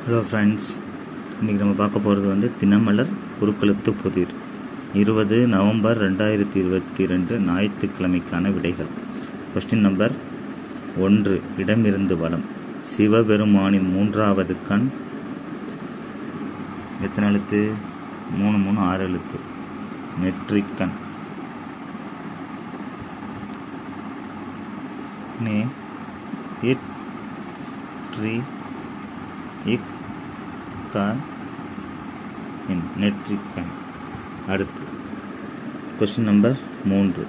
hello friends இன்றைக்கி நம்ம பார்க்க போகிறது வந்து தினமலர் குறுக்கெழுத்து புதிர் இருபது நவம்பர் ரெண்டாயிரத்தி இருபத்தி ரெண்டு ஞாயிற்றுக்கிழமைக்கான விடைகள் கொஸ்டின் நம்பர் ஒன்று இடமிருந்து வளம் சிவபெருமானின் மூன்றாவது கண் எத்தனை எழுத்து மூணு மூணு ஆறு எழுத்து நெற்றிக்கண் நே இட் ட்ரீ இக் க இன் நெற்றிக்கண் அடுத்து கொஸ்டின் நம்பர் மூன்று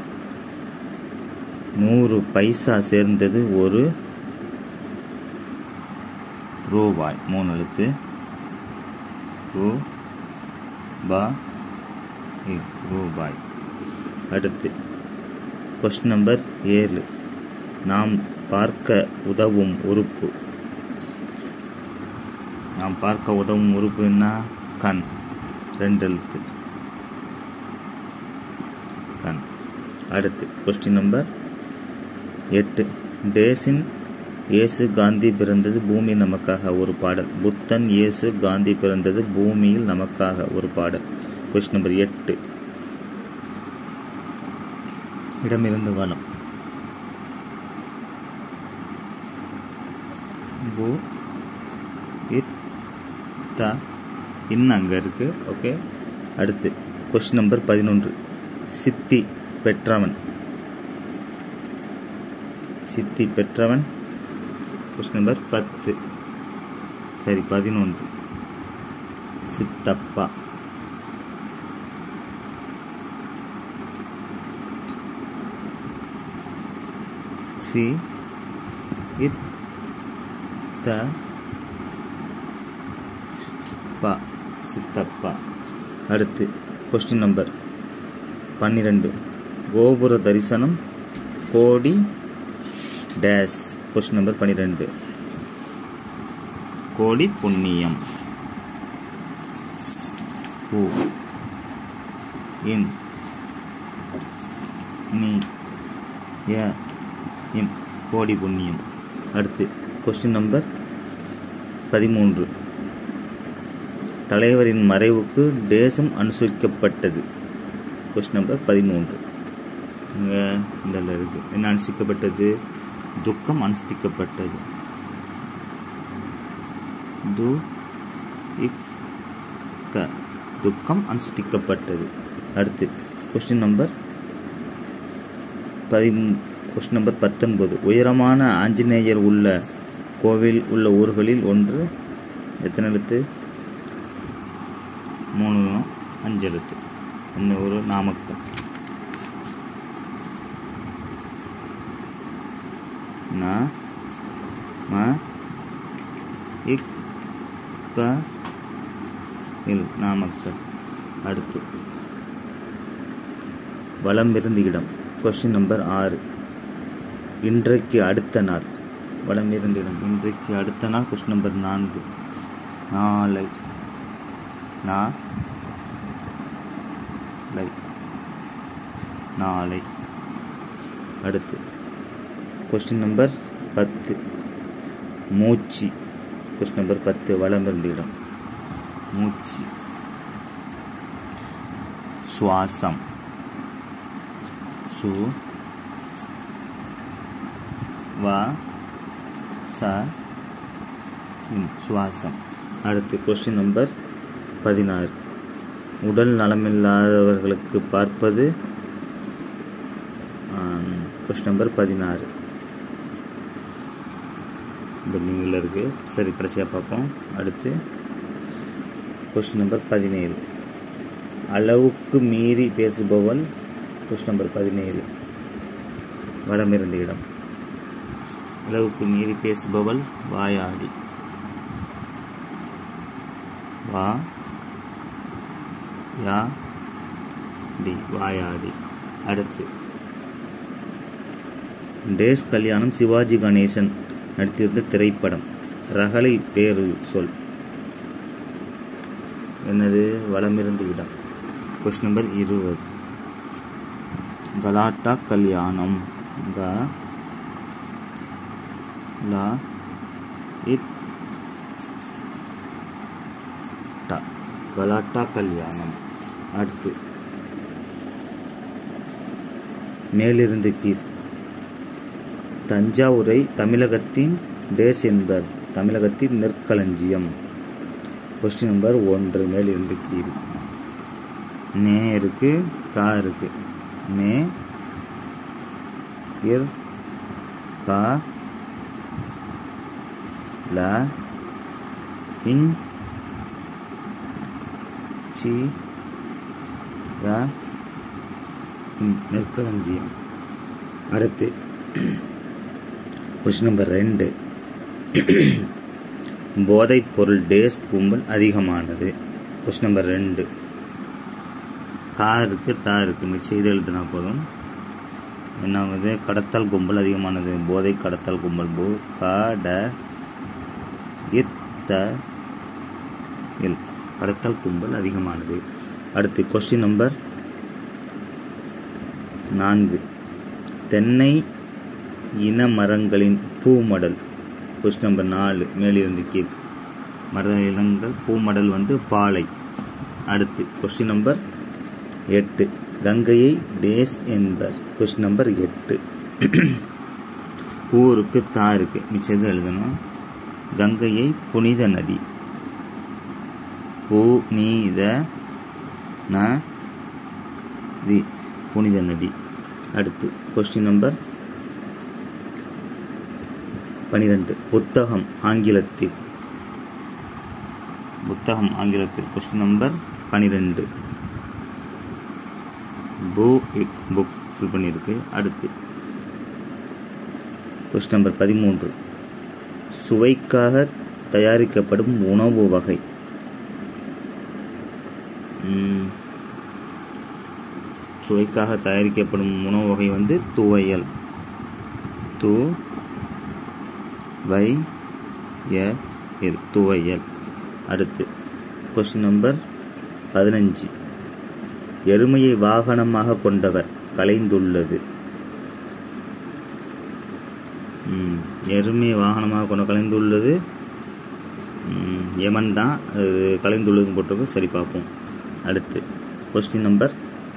நூறு பைசா சேர்ந்தது ஒரு ரூபாய் மூணு எழுத்து ரூ பா இ, ரூபாய் அடுத்து கொஸ்டின் நம்பர் ஏழு நாம் பார்க்க உதவும் உறுப்பு நாம் பார்க்க உதவும் உறுப்பு என்ன கண் ரெண்டு எழுத்து கண் அடுத்து கொஸ்டின் நம்பர் எட்டு டேசின் இயேசு காந்தி பிறந்தது பூமி நமக்காக ஒரு பாடல் புத்தன் இயேசு காந்தி பிறந்தது பூமியில் நமக்காக ஒரு பாடல் கொஸ்டின் நம்பர் எட்டு இடமிருந்து வளம் பூ இத் த இன் அங்கே இருக்குது ஓகே அடுத்து கொஸ்டின் நம்பர் பதினொன்று சித்தி பெற்றவன் சித்தி பெற்றவன் கொஸ்டின் நம்பர் பத்து சரி பதினொன்று சித்தப்பா சி இத் த பா சித்தப்பா அடுத்து கொஸ்டின் நம்பர் பன்னிரெண்டு கோபுர தரிசனம் கோடி டேஸ் கொஸ்டின் நம்பர் பன்னிரெண்டு கோடி புண்ணியம் பூ இன் நீ ய இம் கோடி புண்ணியம் அடுத்து கொஸ்டின் நம்பர் பதிமூன்று தலைவரின் மறைவுக்கு தேசம் அனுசரிக்கப்பட்டது கொஸ்டின் நம்பர் பதிமூன்று இங்கே இதில் இருக்குது என்ன அனுஷ்டிக்கப்பட்டது துக்கம் அனுஷ்டிக்கப்பட்டது து இக் க துக்கம் அனுஷ்டிக்கப்பட்டது அடுத்து கொஸ்டின் நம்பர் பதி கொஸ்டின் நம்பர் பத்தொன்பது உயரமான ஆஞ்சநேயர் உள்ள கோவில் உள்ள ஊர்களில் ஒன்று எத்தனை எழுத்து மூணு அஞ்சு எழுத்து என்ன ஊர் நாமக்கல் ந ம இக் க இல் நாமக்கல் அடுத்து வலம் இருந்து இடம் கொஸ்டின் நம்பர் ஆறு இன்றைக்கு அடுத்த நாள் வலம் இருந்து இடம் இன்றைக்கு அடுத்த நாள் கொஸ்டின் நம்பர் நான்கு நாளை நா லை நாளை அடுத்து கொஸ்டின் நம்பர் பத்து மூச்சு கொஸ்டின் நம்பர் பத்து வளம் இருந்த இடம் மூச்சு சுவாசம் சு வா ச இம், சுவாசம் அடுத்து கொஸ்டின் நம்பர் பதினாறு உடல் நலமில்லாதவர்களுக்கு பார்ப்பது கொஸ்டின் நம்பர் பதினாறு பெண்டிங்கில் இருக்குது சரி கடைசியாக பார்ப்போம் அடுத்து கொஸ்டின் நம்பர் பதினேழு அளவுக்கு மீறி பேசுபவன் கொஸ்டின் நம்பர் பதினேழு வடமிருந்த இடம் அளவுக்கு மீறி பேசுபவள் வாயாடி வா யா டி வாயாடி அடுத்து டேஸ் கல்யாணம் சிவாஜி கணேசன் நடித்திருந்த திரைப்படம் ரகலை பேரு சொல் என்னது வளமிருந்து இடம் கொஸ்டின் நம்பர் இருபது கலாட்டா கல்யாணம் க லா இட் கலாட்டா கல்யாணம் அடுத்து மேலிருந்து கீழ் தஞ்சாவூரை தமிழகத்தின் டேஸ் என்பர் தமிழகத்தின் நெற்களஞ்சியம் கொஸ்டின் நம்பர் ஒன்று மேலிருந்து கீழ் நே இருக்கு கா இருக்கு நே இர் கா ல இன் சி க இன் நெற்களஞ்சியம் அடுத்து கொஸ்டின் நம்பர் ரெண்டு போதைப் பொருள் டேஸ் கும்பல் அதிகமானது கொஸ்டின் நம்பர் ரெண்டு கா இருக்கு தா இருக்கு மிச்சம் இது எழுதுனா போதும் என்ன ஆகுது கடத்தல் கும்பல் அதிகமானது போதை கடத்தல் கும்பல் பு க ட இத்த இல் கடத்தல் கும்பல் அதிகமானது அடுத்து கொஸ்டின் நம்பர் நான்கு தென்னை இன மரங்களின் பூமடல் கொஸ்டின் நம்பர் நாலு மேலிருந்து கீழ் மர இனங்கள் பூமடல் வந்து பாலை அடுத்து கொஸ்டின் நம்பர் எட்டு கங்கையை டேஸ் என்பர் கொஸ்டின் நம்பர் எட்டு பூருக்கு தா இருக்கு மிச்சது எழுதணும் கங்கையை புனித நதி புனித நதி புனித நதி அடுத்து கொஸ்டின் நம்பர் பனிரெண்டு புத்தகம் ஆங்கிலத்தில் புத்தகம் ஆங்கிலத்தில் கொஸ்டின் நம்பர் பனிரெண்டு புக் புக் ஃபில் பண்ணியிருக்கு அடுத்து கொஸ்டின் நம்பர் பதிமூன்று சுவைக்காக தயாரிக்கப்படும் உணவு வகை ம், சுவைக்காக தயாரிக்கப்படும் உணவு வகை வந்து துவையல் து வை ய இல் துவையல் அடுத்து கொஸ்டின் நம்பர் பதினஞ்சு எருமையை வாகனமாக கொண்டவர் கலைந்துள்ளது ம், எருமையை வாகனமாக கொண்ட கலைந்துள்ளது ம், யமன் தான் அது கலைந்துள்ளதுன்னு போட்டிருக்கு சரி பார்ப்போம் அடுத்து கொஸ்டின் நம்பர்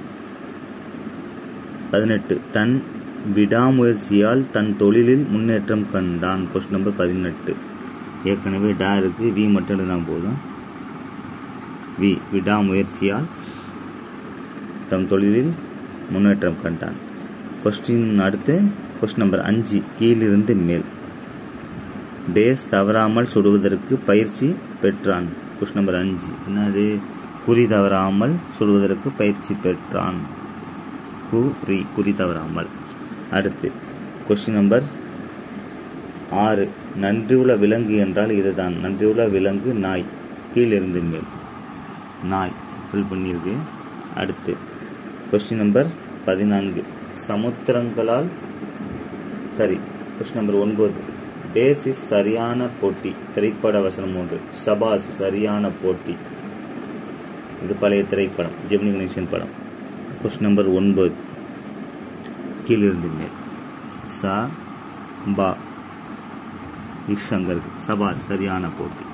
பதினெட்டு தன் விடாமுயற்சியால் தன் தொழிலில் முன்னேற்றம் கண்டான் கொஸ்டின் நம்பர் பதினெட்டு ஏற்கனவே டா இருக்கு வி மட்டும் எழுதினா போதும் வி விடாமுயற்சியால் தம் தொழிலில் முன்னேற்றம் கண்டான் கொஸ்டின் அடுத்து கொஸ்டின் நம்பர் அஞ்சு கீழிருந்து மேல் டேஸ் தவறாமல் சுடுவதற்கு பயிற்சி பெற்றான் கொஸ்டின் நம்பர் அஞ்சு என்னது குறி தவறாமல் சுடுவதற்கு பயிற்சி பெற்றான் குறி குறி தவறாமல் அடுத்து கொஸ்டின் நம்பர் ஆறு நன்றியுள்ள விலங்கு என்றால் இதுதான் நன்றியுள்ள விலங்கு நாய் கீழிருந்து மேல் நாய் ஃபில் பண்ணியிருக்கு அடுத்து கொஸ்டின் நம்பர் பதினான்கு சமுத்திரங்களால் சரி கொஸ்டின் நம்பர் ஒன்பது டேஸ் இஸ் சரியான போட்டி திரைப்பட வசனம் ஒன்று சபாஸ் சரியான போட்டி இது பழைய திரைப்படம் ஜெமினி கணேசன் படம் கொஸ்டின் நம்பர் ஒன்பது கீழிருந்து மேல் ச பா இஷங்கர் சபா சரியான போட்டி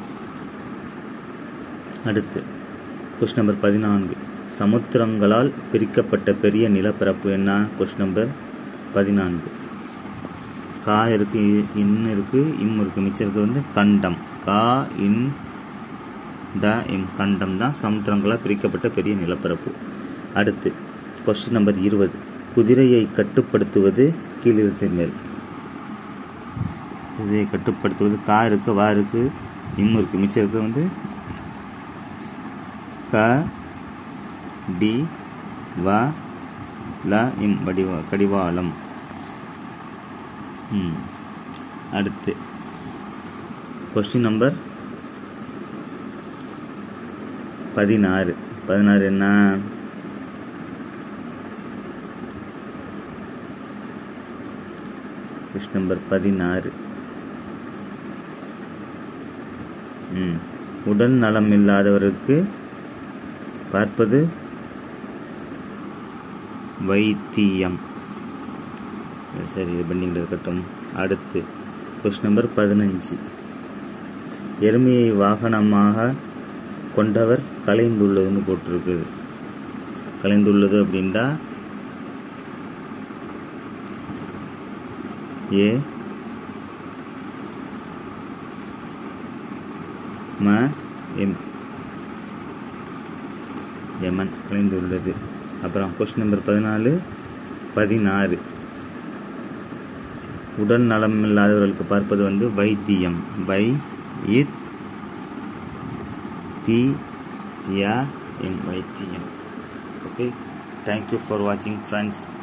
அடுத்து கொஸ்டின் நம்பர் பதினான்கு சமுத்திரங்களால் பிரிக்கப்பட்ட பெரிய நிலப்பரப்பு என்ன கொஸ்டின் நம்பர் பதினான்கு கா இருக்கு இன் இருக்கு இம் இருக்கு மிச்சம் இருக்கு வந்து கண்டம் கா இன் ட இம் கண்டம் தான் சமுத்திரங்களால் பிரிக்கப்பட்ட பெரிய நிலப்பரப்பு அடுத்து கொஸ்டின் நம்பர் இருபது குதிரையை கட்டுப்படுத்துவது கீழிருந்து மேல் குதிரையை கட்டுப்படுத்துவது கா இருக்கு வா இருக்கு இம் இருக்கு மிச்சம் இருக்கு வந்து க டி வ ல இம் வடிவா கடிவாளம் ம் அடுத்து கொஸ்டின் நம்பர் பதினாறு பதினாறு என்ன கொஸ்டின் நம்பர் பதினாறு ம் உடல் நலம் இல்லாதவருக்கு பார்ப்பது வைத்தியம் சரி இது பெண்டிங்கில் இருக்கட்டும் அடுத்து கொஸ்டின் நம்பர் பதினஞ்சு எருமையை வாகனமாக கொண்டவர் கலைந்துள்ளதுன்னு போட்டிருக்குது கலைந்துள்ளது அப்படின்டா ஏ ம எம் எமன் கலைந்துள்ளது அப்புறம் கொஸ்டின் நம்பர் பதினாலு பதினாறு உடல் நலம் இல்லாதவர்களுக்கு பார்ப்பது வந்து வைத்தியம் வை இத் தி யா எம் வைத்தியம் ஓகே தேங்க்யூ ஃபார் வாட்சிங் ஃப்ரெண்ட்ஸ்